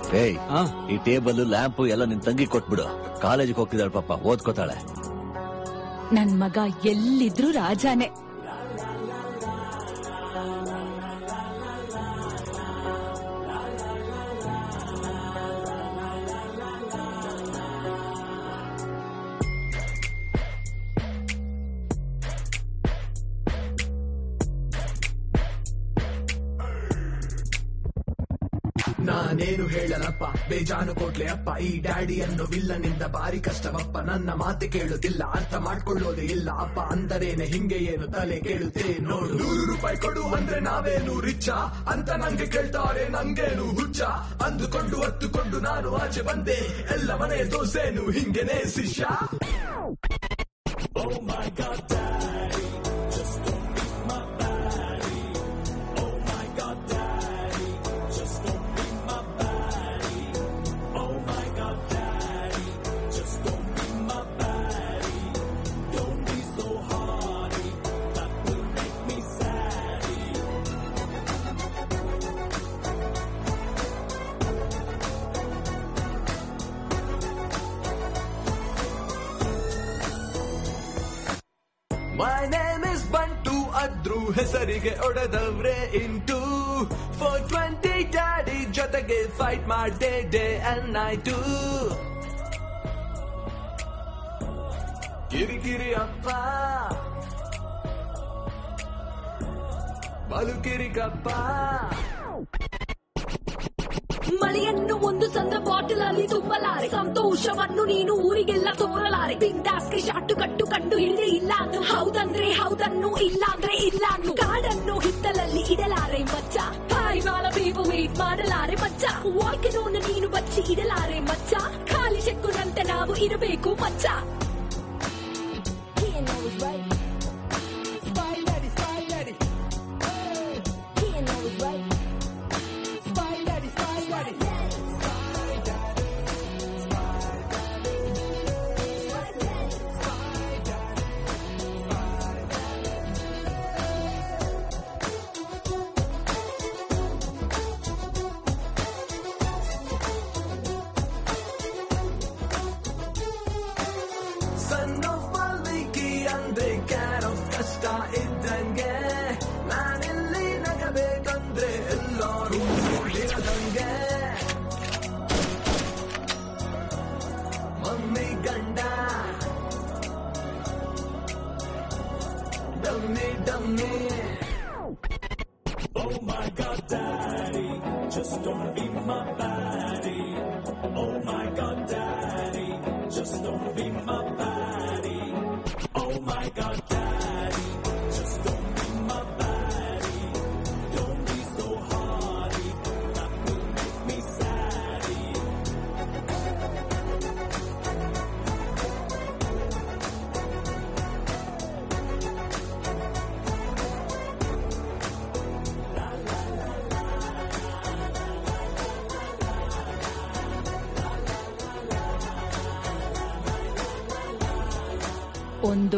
ಏಯ್ ಆ? ಈ ಟೇಬಲ್ ಲ್ಯಾಂಪ್ ಎಲ್ಲ ನಿನ್ ತಂಗಿ ಕೊಟ್ಬಿಡು ಕಾಲೇಜಿಗೆ ಹೋಗ್ತಿದ್ದಾಳೆ ಪಾಪ ಓದ್ಕೋತಾಳೆ ನನ್ ಮಗ ಎಲ್ಲಿದ್ರು ರಾಜಾನೇ ನಾನೇನು ಹೇಳಲಪ್ಪ ಬೇಜಾನು ಕೋಟ್ಲೆ ಅಪ್ಪ ಈ ಡ್ಯಾಡಿಯನ್ನು ವಿಲ್ಲನಿಂದ ಬಾರಿ ಕಷ್ಟವಪ್ಪ ನನ್ನ ಮಾತೆ ಕೇಳುತ್ತಿಲ್ಲ ಅರ್ಥ ಮಾಡ್ಕೊಳ್ಳೋದೇ ಇಲ್ಲ ಅಪ್ಪ ಅಂದರೇನೆ ಹಿಂಗೆ ಏನು ತಲೆ ಕೇಳುತ್ತೆ ನೋಡು ನೂರು ರೂಪಾಯಿ ಕೊಡು ಅಂದ್ರೆ ನಾವೇನು ರಿಚ್ಚ ಅಂತ ನಂಗೆ ಕೇಳ್ತಾರೆ ನಂಗೇನು ಹುಚ್ಚ ಅಂದುಕೊಂಡು ಅತ್ತುಕೊಂಡು ನಾನು ಆಚೆ ಬಂದೆ ಎಲ್ಲ ಮನೆ ದೋಸೆನು ಹಿಂಗೆನೆ ಶಿಷ್ಯ ಮೈ ನೇಮ್ ಇಸ್ ಬಂಟು ಅದ್ರು ಹೆಸರಿಗೆ ಒಡೆದವ್ರೆ ಇಂಟು ಫೋರ್ ಟ್ವೆಂಟಿ ಡ್ಯಾಡಿ ಜೊತೆಗೆ ಫೈಟ್ ಮಾಡ್ದೆ ಡೇ ಅಂಡ್ ನೈಟು ಕಿರಿಕಿರಿ ಅಪ್ಪ ಬಲು ಕಿರಿಕಪ್ಪ ಮಳೆಯನ್ನು ಒಂದು ಸಂದ್ರ ಬಾಟಲ್ ಅಲ್ಲಿ ತುಂಬಲಾರೆ ಸಂತೋಷವನ್ನು ನೀನು ಊರಿಗೆಲ್ಲ ತೋರಲಾರೆ ಬಿಂದಾಸ್ಗೆ ಶಾಟು ಕಟ್ಟು ಕಂಡು ಹಿಡಿದೆ ಇಲ್ಲ ಅನ್ನು ಹೌದಂದ್ರೆ ಹೌದನ್ನು ಇಲ್ಲ ಅಂದ್ರೆ ಇಲ್ಲ ಅನ್ನು ಕಾಡನ್ನು ಹಿತ್ತಲಲ್ಲಿ ಇಡಲಾರೆ ಮಚ್ಚ ಪಾರಿವಾಳ ಬೇವು ವೇಟ್ ಮಾಡಲಾರೆ ಮಚ್ಚ ವಾಕಿನೋನು ನೀನು ಬಚ್ಚಿ ಇಡಲಾರೆ ಮಚ್ಚ ಖಾಲಿ ಚೆಕ್ಕುನಂತೆ ನಾವು ಇರಬೇಕು ಮಚ್ಚ ಸನ್ ಆಫ್ ವಾಲ್ಮೀಕಿ ಅಂದ್ರೆ ಕ್ಯಾನ್ ಆಫ್ ಕಷ್ಟ ಇದ್ದಂಗೆ ನಾನಿಲ್ಲಿ ನಗಬೇಕಂದ್ರೆ ಎಲ್ಲರೂ ಇರದಂಗೆ ಮಮ್ಮಿ ಗಂಡ ಡಮ್ಮಿ ಡಮ್ಮಿ ಒಂದು